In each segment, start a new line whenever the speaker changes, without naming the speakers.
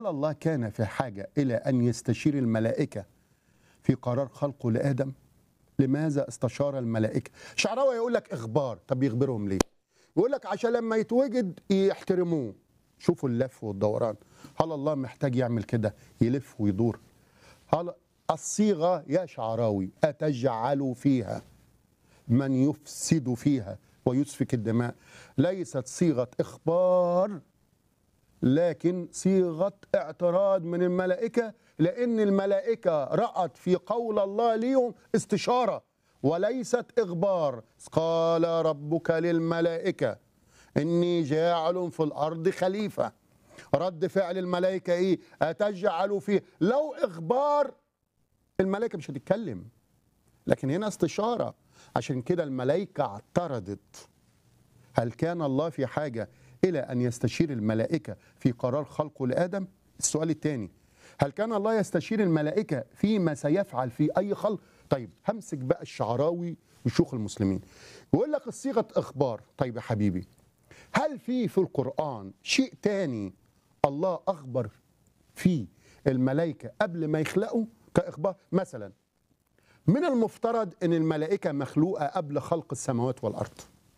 هل الله كان في حاجة إلى أن يستشير الملائكة في قرار خلقه لآدم؟ لماذا استشار الملائكة؟ شعراوي يقول لك إخبار، طب يخبرهم ليه؟ يقول لك عشان لما يتوجد يحترموه. شوفوا اللف والدوران، هل الله محتاج يعمل كده؟ يلف ويدور. هل الصيغة يا شعراوي أتجعل فيها من يفسد فيها ويسفك الدماء ليست صيغة إخبار لكن صيغة اعتراض من الملائكة لأن الملائكة رأت في قول الله ليهم استشارة وليست إخبار قال ربك للملائكة إني جاعل في الأرض خليفة رد فعل الملائكة إيه أتجعل فيه لو إخبار الملائكة مش هتتكلم لكن هنا استشارة عشان كده الملائكة اعترضت هل كان الله في حاجة إلى أن يستشير الملائكة في قرار خلقه لآدم؟ السؤال الثاني هل كان الله يستشير الملائكة فيما سيفعل في أي خلق؟ طيب همسك بقى الشعراوي وشيوخ المسلمين يقول لك الصيغة إخبار طيب يا حبيبي هل في في القرآن شيء تاني الله أخبر فيه الملائكة قبل ما يخلقوا كإخبار مثلا من المفترض أن الملائكة مخلوقة قبل خلق السماوات والأرض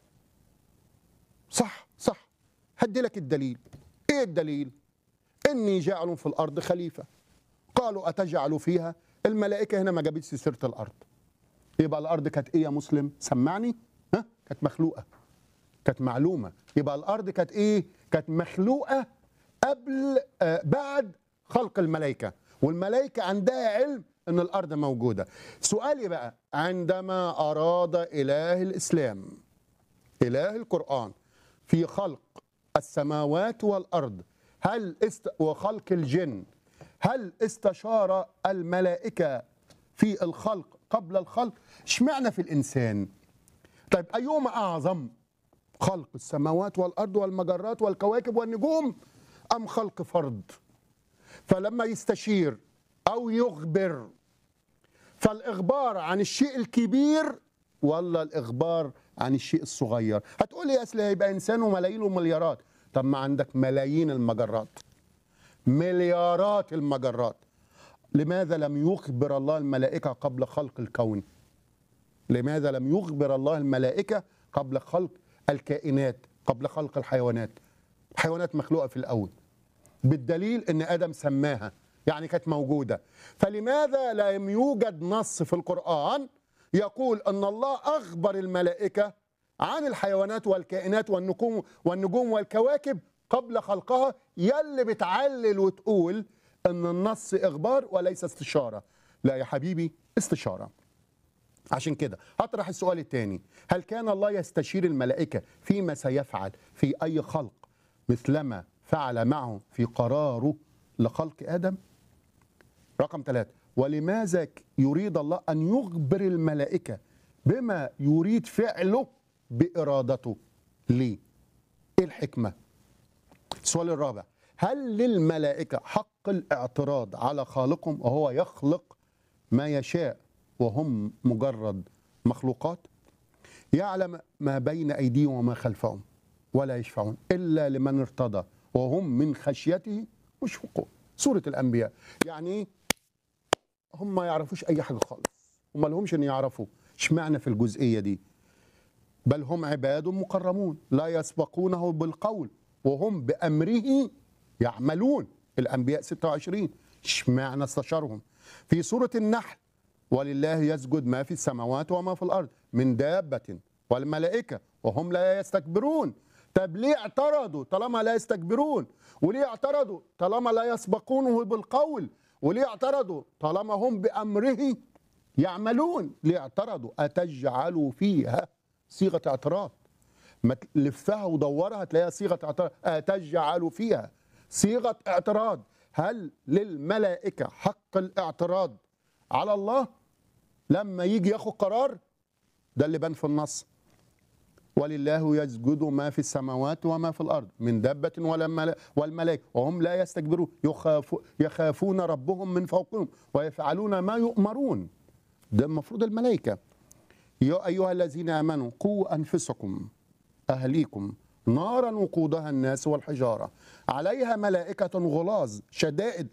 صح صح هدي لك الدليل ايه الدليل اني جاعل في الارض خليفه قالوا اتجعل فيها الملائكه هنا ما جابتش سيره الارض يبقى الارض كانت ايه يا مسلم سمعني ها كانت مخلوقه كانت معلومه يبقى الارض كانت ايه كانت مخلوقه قبل آه بعد خلق الملائكه والملائكه عندها علم ان الارض موجوده سؤالي بقى عندما اراد اله الاسلام اله القران في خلق السماوات والارض هل است وخلق الجن هل استشار الملائكه في الخلق قبل الخلق اشمعنى في الانسان طيب ايهما اعظم خلق السماوات والارض والمجرات والكواكب والنجوم ام خلق فرد فلما يستشير او يخبر فالاخبار عن الشيء الكبير ولا الاخبار عن الشيء الصغير هتقول لي اصل هيبقى انسان وملايين ومليارات طب ما عندك ملايين المجرات مليارات المجرات لماذا لم يخبر الله الملائكه قبل خلق الكون لماذا لم يخبر الله الملائكه قبل خلق الكائنات قبل خلق الحيوانات حيوانات مخلوقه في الاول بالدليل ان ادم سماها يعني كانت موجوده فلماذا لم يوجد نص في القران يقول ان الله اخبر الملائكه عن الحيوانات والكائنات والنجوم والنجوم والكواكب قبل خلقها يلي بتعلل وتقول ان النص اخبار وليس استشاره لا يا حبيبي استشاره عشان كده هطرح السؤال الثاني هل كان الله يستشير الملائكه فيما سيفعل في اي خلق مثلما فعل معه في قراره لخلق ادم رقم ثلاثة ولماذا يريد الله أن يخبر الملائكة بما يريد فعله بإرادته ليه؟ إيه الحكمة؟ السؤال الرابع هل للملائكة حق الاعتراض على خالقهم وهو يخلق ما يشاء وهم مجرد مخلوقات؟ يعلم ما بين أيديهم وما خلفهم ولا يشفعون إلا لمن ارتضى وهم من خشيته مشفقون سورة الأنبياء يعني هم ما يعرفوش اي حاجه خالص وما لهمش ان يعرفوا اشمعنى في الجزئيه دي بل هم عباد مكرمون لا يسبقونه بالقول وهم بامره يعملون الانبياء 26 اشمعنى استشارهم في سوره النحل ولله يسجد ما في السماوات وما في الارض من دابه والملائكه وهم لا يستكبرون طب ليه اعترضوا طالما لا يستكبرون وليه اعترضوا طالما لا يسبقونه بالقول وليه اعترضوا طالما هم بأمره يعملون ليه اعترضوا أتجعلوا فيها صيغة اعتراض ما تلفها ودورها تلاقيها صيغة اعتراض أتجعلوا فيها صيغة اعتراض هل للملائكة حق الاعتراض على الله لما يجي ياخد قرار ده اللي بان في النص ولله يسجد ما في السماوات وما في الارض من دابه ولا والملائكه وهم لا يستكبرون يخاف يخافون ربهم من فوقهم ويفعلون ما يؤمرون ده المفروض الملائكه يا ايها الذين امنوا قوا انفسكم اهليكم نارا وقودها الناس والحجارة عليها ملائكة غلاظ شدائد